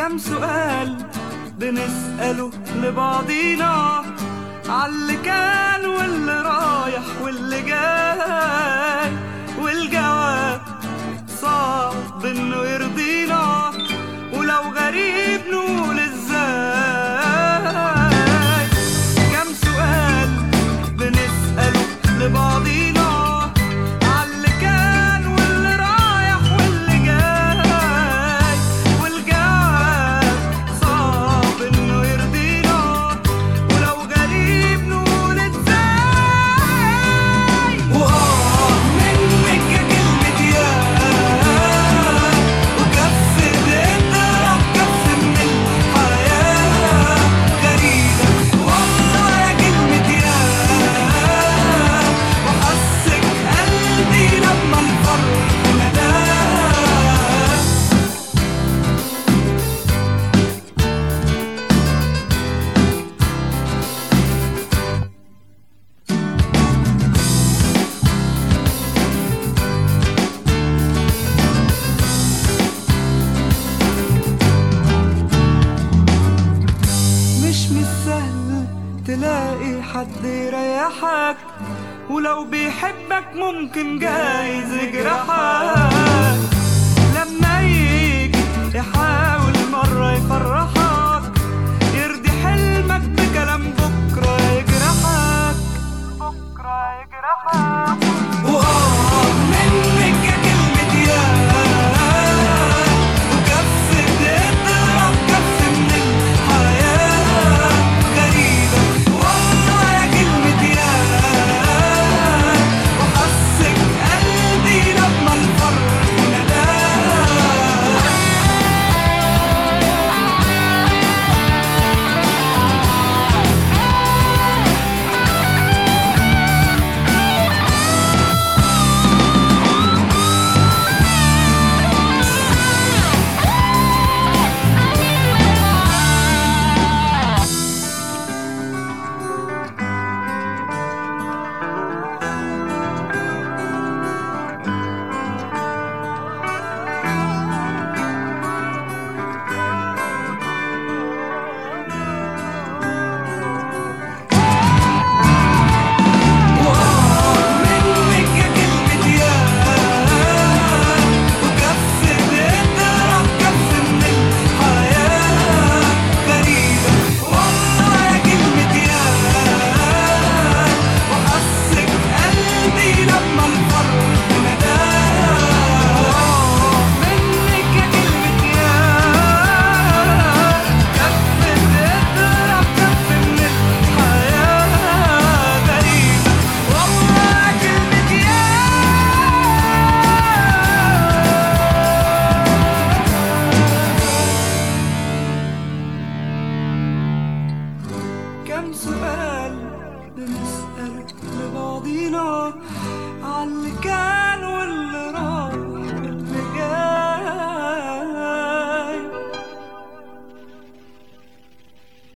كم سؤال بنسأله لبعضينا عاللي كان واللي رايح واللي جاي والجواب صعب انه يرضينا ولو غريب نقول ازاي كم سؤال بنسأله لبعضينا عاللي كان واللي رايح واللي جاي والجواب صعب انه يرضينا ولو غريب نقول ازاي واه منك يا كلمة يا وكف بتضرب كف من الحياة غريبة والله يا كلمة يا وحسك قلبي لما الفرق نداه مش من السهل تلاقي حد يريحك ولو بيحبك ممكن جايز يجرحك لما يجي يحاول مرة يفرحك يرضي حلمك بكلام بكرة يجرحك بكرة يجرحك وآه منك يا كلمة يا وكف بتضرب كف من الحياة غريبة والله يا كلمة يا وحسك قلبي لما الفرق نداه منك يا كلمة يا وكف بتضرب كف من الحياة غريبة والله يا كلمة يا وحسك قلبي لما الفرق نداه منك يا كلمة يا كف بتضرب كف من الحياة غريبة والله كلمة يا كم سؤال بنسأل لبعضينا عاللي كان